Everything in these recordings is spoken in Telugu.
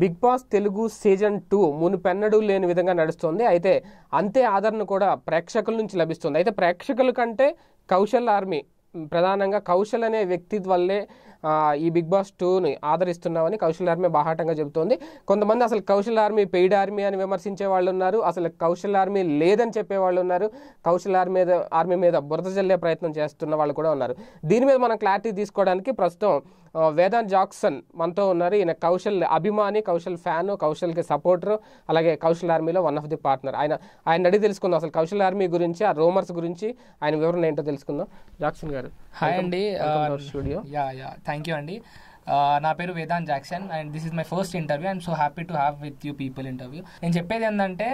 Big Boss Telugu season two మునుపెన్నడూ లేని విధంగా నడుస్తుంది అయితే అంతే ఆదరణ కూడా ప్రేక్షకుల నుంచి లభిస్తుంది అయితే ప్రేక్షకుల కంటే కౌశల్ ఆర్మీ ప్రధానంగా కౌశల్ అనే వ్యక్తి వల్లే ఆ, ఈ బిగ్ బాస్ టూని ఆదరిస్తున్నామని కౌశల్ ఆర్మీ బాహాటంగా చెబుతోంది కొంతమంది అసలు కౌశల్ ఆర్మీ పెయిడ్ ఆర్మీ అని విమర్శించే వాళ్ళు ఉన్నారు అసలు కౌశల్ ఆర్మీ లేదని చెప్పే వాళ్ళు ఉన్నారు కౌశల్ ఆర్మీ మీద ఆర్మీ మీద బురద జల్లే ప్రయత్నం చేస్తున్న వాళ్ళు కూడా ఉన్నారు దీని మీద మనం క్లారిటీ తీసుకోవడానికి ప్రస్తుతం ఆ, వేదాంత్ జాక్సన్ మనతో ఉన్నారు ఈయన కౌశల్ అభిమాని కౌశల్ ఫ్యాన్ కౌశల్కి సపోర్టర్ అలాగే కౌశల్ ఆర్మీలో వన్ ఆఫ్ ది పార్ట్నర్ ఆయన ఆయన అడిగి తెలుసుకుందాం అసలు కౌశల్ ఆర్మీ గురించి ఆ రోమర్స్ గురించి ఆయన వివరణ ఏంటో తెలుసుకుందాం జాక్సన్ గారు హాయ్ అండి studio yeah yeah thank you అండి Uh, నా పేరు Vedant Jackson and this is my first interview I'm so happy to have with you people interview నేను చెప్పేది ఏంటంటే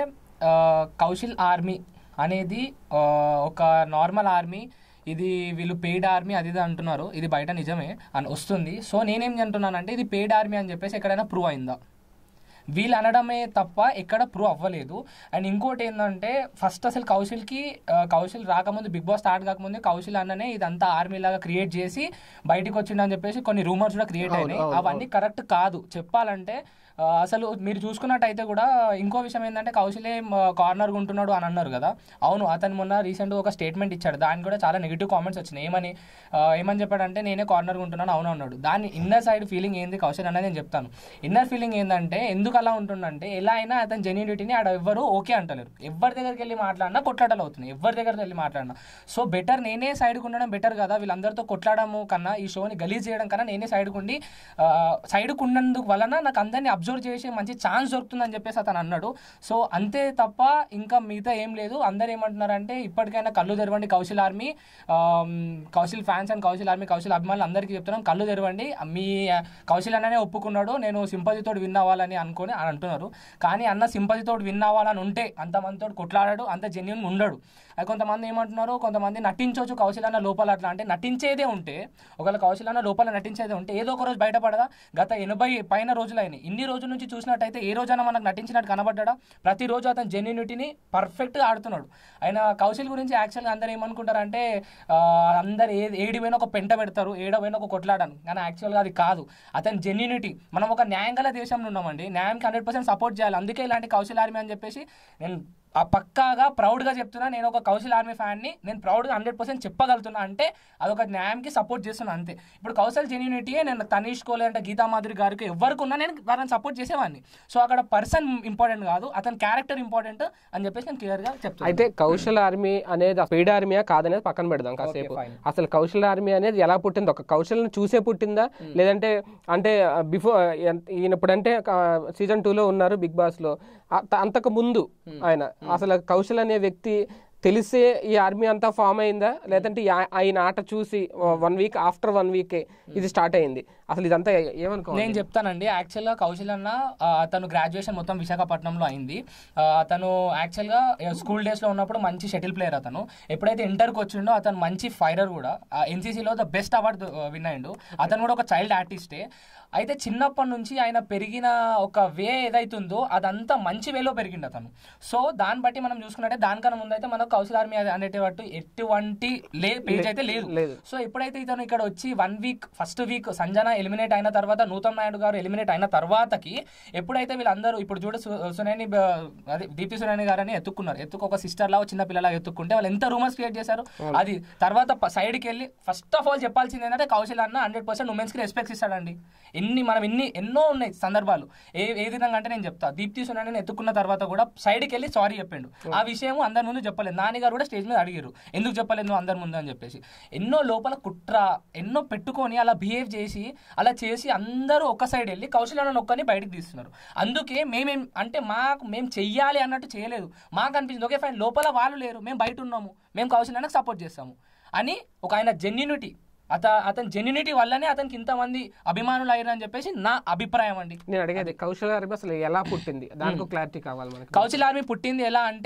కౌశల్ ఆర్మీ అనేది uh, ఒక నార్మల్ ఆర్మీ ఇది వీళ్ళు పెయిడ్ ఆర్మీ అది ఇది అంటున్నారు ఇది బయట నిజమే అని వస్తుంది సో నేనేం అంటున్నానంటే ఇది పెయిడ్ ఆర్మీ అని చెప్పేసి ఎక్కడైనా ప్రూవ్ అయిందా వీళ్ళు అనడమే తప్ప ఎక్కడ ప్రూవ్ అవ్వలేదు అండ్ ఇంకోటి ఏంటంటే ఫస్ట్ అసలు కౌశల్కి ఆ, కౌశల్ రాకముందు బిగ్ బాస్ స్టార్ట్ కాకముందు కౌశల్ అన్ననే ఇదంతా ఆర్మీ లాగా క్రియేట్ చేసి బయటికి వచ్చిండని చెప్పేసి కొన్ని రూమర్స్ కూడా క్రియేట్ అయినాయి అవన్నీ కరెక్ట్ కాదు చెప్పాలంటే ఆ, అసలు మీరు చూసుకున్నట్టయితే కూడా ఇంకో విషయం ఏంటంటే కౌశలే కార్నర్ ఉంటున్నాడు అని అన్నారు కదా అవును అతను మొన్న రీసెంట్ ఒక స్టేట్మెంట్ ఇచ్చాడు దానికి కూడా చాలా నెగిటివ్ కామెంట్స్ వచ్చినాయి ఏమని ఆ, ఏమని చెప్పాడంటే నేనే కార్నర్ ఉంటున్నాను అవును అన్నాడు దాని ఇన్నర్ సైడ్ ఫీలింగ్ ఏంది కౌశల్ అనేది నేను చెప్తాను ఇన్నర్ ఫీలింగ్ ఏంటంటే ఎందుకు అలా ఉంటుందంటే ఎలా అయినా అతని జెన్యూనిటీని ఆడ ఎవ్వరు ఓకే అంటలేరు ఎవరి దగ్గరికి వెళ్ళి మాట్లాడినా కొట్లాటలు అవుతున్నాయి ఎవరి దగ్గరికి వెళ్ళి మాట్లాడినా సో బెటర్ నేనే సైడ్కి ఉండడం బెటర్ కదా వీళ్ళందరితో కొట్లాడము కన్నా ఈ షోని గలీజ్ చేయడం కన్నా నేనే సైడ్కి ఉండి సైడ్కి ఉన్నందుకు వలన నాకు అందరినీ అబ్జర్వ్ చేసి మంచి ఛాన్స్ దొరుకుతుందని చెప్పేసి అతను అన్నాడు సో అంతే తప్ప ఇంకా మిగతా ఏం లేదు అందరు ఏమంటున్నారంటే ఇప్పటికైనా కళ్ళు తెరవండి Kaushal army um, Kaushal fans and Kaushal army Kaushal అభిమానులు అందరికీ చెప్తున్నాం కళ్ళు తెరవండి మీ కౌశల్ అన్ననే ఒప్పుకున్నాడు నేను సింపతితో విన్ అవ్వాలని అనుకొని అని అంటున్నారు కానీ అన్న సింపతితో విన్ అవ్వాలని ఉంటే అంతమందితో కొట్లాడాడు అంత జెన్యున్ ఉండడు అది కొంతమంది ఏమంటున్నారు కొంతమంది నటించవచ్చు కౌశల్ అన్న లోపల అట్లా అంటే నటించేదే ఉంటే ఒకవేళ కౌశల్ అన్న లోపల నటించేదే ఉంటే ఏదో ఒక రోజు బయటపడదా గత ఎనభై పైన రోజులైనాయి ఇన్ని రోజుల నుంచి చూసినట్టయితే ఏ రోజైనా మనకు నటించినట్టు కనబడ్డా ప్రతిరోజు అతను జెన్యునిటీని పర్ఫెక్ట్గా ఆడుతున్నాడు ఆయన కౌశల్ గురించి యాక్చువల్గా అందరు ఏమనుకుంటారంటే ఆ, అందరు ఏ ఏడి పోయినా ఒక పెంట పెడతారు ఏడ పోయినా ఒక కొట్లాడాను కానీ యాక్చువల్గా అది కాదు అతని జెన్యునిటీ మనం ఒక న్యాయం గల దేశంలో ఉన్నామండి న్యాయానికి హండ్రెడ్ పర్సెంట్ సపోర్ట్ చేయాలి అందుకే ఇలాంటి కౌశల్ ఆర్మీ అని చెప్పేసి నేను ఆ పక్కాగా ప్రౌడ్గా చెప్తున్నా నేను ఒక కౌశల్ ఆర్మీ ఫ్యాన్ని నేను ప్రౌడ్గా హండ్రెడ్ పర్సెంట్ చెప్పగలుగుతున్నా అంటే అదొక న్యాయంకి సపోర్ట్ చేస్తున్నా అంతే ఇప్పుడు కౌశల్ జెన్యూనిటీయే నేను తనీష్ కోహ్లీ అంటే గీతా మాధురి గారికి ఎవరికి ఉన్నా నేను వారిని సపోర్ట్ చేసేవాడిని సో అక్కడ పర్సన్ ఇంపార్టెంట్ కాదు అతని క్యారెక్టర్ ఇంపార్టెంట్ అని చెప్పేసి నేను క్లియర్గా చెప్తాను అయితే కౌశల్ ఆర్మీ అనేది పెయిడ్ ఆర్మీయా కాదనేది పక్కన పెడదాం కాసేపు fine. అసలు కౌశల్ ఆర్మీ అనేది ఎలా పుట్టింది ఒక కౌశల్ని చూసే పుట్టిందా లేదంటే అంటే బిఫోర్ ఈయన ఇప్పుడంటే సీజన్ టూ లో ఉన్నారు బిగ్ బాస్ లో అంత- అంతకు ముందు ఆయన అసలు కౌశల్ అనే వ్యక్తి తెలిసే ఈ ఆర్మీ అంతా ఫామ్ అయిందా లేదంటే ఈ ఆ- ఆయన ఆట చూసి one week after one week ఇది స్టార్ట్ అయింది అసలు ఇదంతా ఏమనుకోవాలి నేను చెప్తానండి యాక్చువల్గా కౌశల్ అన్న ఆ, తను గ్రాడ్యుయేషన్ మొత్తం విశాఖపట్నంలో అయింది ఆ, అతను యాక్చువల్గా స్కూల్ డేస్లో ఉన్నప్పుడు మంచి షటిల్ ప్లేయర్ అతను ఎప్పుడైతే ఇంటర్కి వచ్చిండో అతను మంచి ఫైటర్ కూడా ఎన్సీసీలో ద బెస్ట్ అవార్డు విన్ అయ్యిండు అతను కూడా ఒక చైల్డ్ ఆర్టిస్టే అయితే చిన్నప్పటి నుంచి ఆయన పెరిగిన ఒక వే ఏదైతుందో అదంతా మంచి వేలో పెరిగిండు అతను సో దాన్ని బట్టి మనం చూసుకున్నట్టే దానికన్నా ముందు అయితే మనకు కౌశల్ ఆర్మీ అనేటట్టు ఎటువంటి లే పేజ్ అయితే లేదు లేదు. సో ఎప్పుడైతే ఇతను ఇక్కడ వచ్చి one week first week Sanjana eliminate అయిన తర్వాత నూతన్ నాయుడు గారు ఎలిమినేట్ అయిన తర్వాతకి ఎప్పుడైతే వీళ్ళందరూ ఇప్పుడు చూడ సు- సునేని బ- అదే దీప్తి సునేని గారని ఎత్తుకున్నారు ఎత్తుకు ఒక సిస్టర్ లా చిన్న పిల్లలా ఎత్తుకుంటే వాళ్ళు ఎంత రూమర్స్ క్రియేట్ చేశారు అది తర్వాత సైడ్కి వెళ్ళి ఫస్ట్ ఆఫ్ ఆల్ చెప్పాల్సింది ఏంటంటే కౌశల్ అన్న హండ్రెడ్ పర్సెంట్ ఉమెన్స్ కి రెస్పెక్ట్ ఇస్తాడండి ఎన్ని మనం ఎన్ని ఎన్నో ఉన్నాయి సందర్భాలు ఏ ఏ విధంగా అంటే నేను చెప్తా దీప్తి సునేని ఎత్తుకున్న తర్వాత కూడా సైడ్కి వెళ్ళి సారీ చెప్పిండు ఆ విషయం అందరి ముందు చెప్పలేదు నాని గారు కూడా స్టేజ్ మీద అడిగారు ఎందుకు చెప్పలేదు నువ్వు అందరి ముందు అని చెప్పేసి ఎన్నో లోపల కుట్ర ఎన్నో పెట్టుకొని అలా బిహేవ్ చేసి అలా చేసి అందరూ ఒక సైడ్ వెళ్ళి కౌశల్యాన్ని నొక్కని బయటకు తీస్తున్నారు అందుకే మేమేం అంటే మాకు మేము చెయ్యాలి అన్నట్టు చేయలేదు మాకు అనిపించింది ఓకే ఫైన్ లోపల వాళ్ళు లేరు మేము బయట ఉన్నాము మేము కౌశల్యానికి సపోర్ట్ చేస్తాము అని ఒక ఆయన జెన్యునిటీ అత అతని జెన్యునిటీ వల్లనే అతనికి ఇంతమంది అభిమానులు అయ్యారని చెప్పేసి నా అభిప్రాయం అండి నేను అడిగేది కౌశల్ ఆర్మీ అసలు ఎలా పుట్టింది దానికి క్లారిటీ కావాలి మనకి కౌశల్ ఆర్మీ పుట్టింది ఎలా అంటే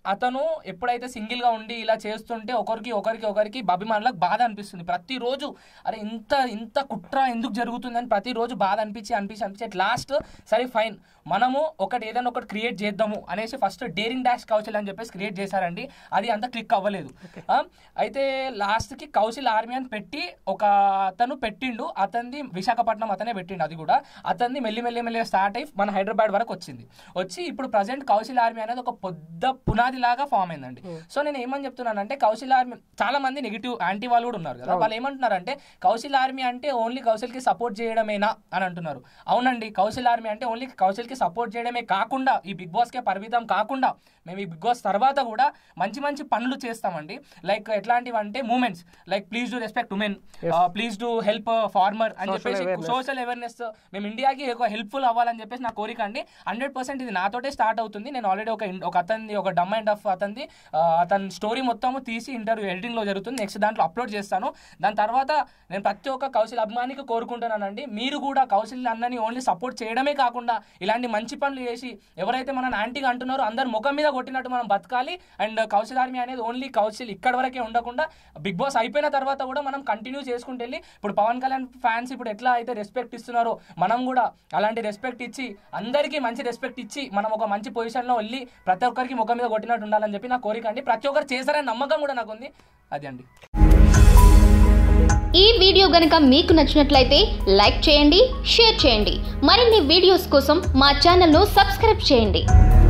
అతను ఎప్పుడైతే సింగిల్ గా ఉండి ఇలా చేస్తుంటే ఒకరికి ఒకరికి ఒకరికి అభిమానులకు బాధ అనిపిస్తుంది ప్రతిరోజు అరే ఇంత ఇంత కుట్ర ఎందుకు జరుగుతుందని ప్రతిరోజు బాధ అనిపించి అనిపించి అనిపించి లాస్ట్ సరే ఫైన్ మనము ఒకటి ఏదైనా ఒకటి క్రియేట్ చేద్దాము అనేసి ఫస్ట్ డేరింగ్ డాష్ కౌశల్ అని చెప్పేసి క్రియేట్ చేశారండి అది అంత క్లిక్ అవ్వలేదు ఆ, అయితే లాస్ట్ కి కౌశల్ ఆర్మీ అని పెట్టి ఒక అతను పెట్టిండు అతనిది విశాఖపట్నం అతనే పెట్టిండు అది కూడా అతనిది మెల్లి మెల్లి మెల్లిగా స్టార్ట్ అయ్యి మన హైదరాబాద్ వరకు వచ్చింది వచ్చి ఇప్పుడు ప్రజెంట్ కౌశల్ ఆర్మీ అనేది ఒక పెద్ద పునాది లాగా ఫామ్ అయిందండి సో నేను ఏమని చెప్తున్నానంటే కౌశల్ ఆర్మీ చాలా మంది నెగిటివ్ యాంటీ వాళ్ళు కూడా ఉన్నారు కదా వాళ్ళు ఏమంటున్నారంటే కౌశల్ ఆర్మీ అంటే ఓన్లీ కౌశల్ కి సపోర్ట్ చేయడమేనా అని అంటున్నారు అవునండి కౌశల్ ఆర్మీ అంటే ఓన్లీ కౌశల్ కి సపోర్ట్ చేయడమే కాకుండా ఈ బిగ్ బాస్ కే పరిమితం కాకుండా మేము ఈ బిగ్ బాస్ తర్వాత కూడా మంచి మంచి పనులు చేస్తామండి లైక్ ఎట్లాంటివి అంటే movements like please do respect women please do help farmer అని Social చెప్పేసి awareness. సోషల్ అవేర్నెస్ మేము ఇండియాకి ఒక హెల్ప్ఫుల్ అవ్వాలని చెప్పేసి నా కోరిక అండి హండ్రెడ్ పర్సెంట్ ఇది నాతోటే స్టార్ట్ అవుతుంది నేను ఆల్రెడీ ఒక ఇన్- ఒక అతనిది ఒక డమ్ అండ్ ఆఫ్ అతనిది ఆ, అతని స్టోరీ మొత్తము తీసి ఇంటర్వ్యూ ఎడిటింగ్ లో జరుగుతుంది నెక్స్ట్ దాంట్లో అప్లోడ్ చేస్తాను దాని తర్వాత నేను ప్రతి ఒక్క కౌశల్ అభిమానికి కోరుకుంటున్నానండి మీరు కూడా కౌశల్ అన్నని ఓన్లీ సపోర్ట్ చేయడమే కాకుండా ఇలాంటి మంచి పనులు చేసి ఎవరైతే మన యాంటీగా అంటున్నారో అందరు ముఖం మీద కొట్టినట్టు మనం బతకాలి అండ్ కౌశల్ ఆర్మీ అనేది ఓన్లీ కౌశల్ ఇక్కడ వరకే ఉండకుండా బిగ్ బాస్ అయిపోయిన తర్వాత కూడా మనం కంటిన్యూ చేసుకుంటూ వెళ్ళి ఇప్పుడు పవన్ కళ్యాణ్ ఫ్యాన్స్ ఇప్పుడు ఎట్లా అయితే రెస్పెక్ట్ ఇస్తున్నారో మనం కూడా అలాంటి రెస్పెక్ట్ ఇచ్చి అందరికీ మంచి రెస్పెక్ట్ ఇచ్చి మనం ఒక మంచి పొజిషన్ లో వెళ్ళి ప్రతి ఒక్కరికి ముఖం మీద కొట్టినట్టు ఉండాలని చెప్పి నా కోరిక అండి ప్రతి ఒక్కరు చేశారని నమ్మకం కూడా నాకు ఉంది అది అండి ఈ వీడియో గనక మీకు నచ్చినట్లయితే లైక్ చేయండి షేర్ చేయండి మరిన్ని వీడియోస్ కోసం మా ఛానల్ను సబ్స్క్రైబ్ చేయండి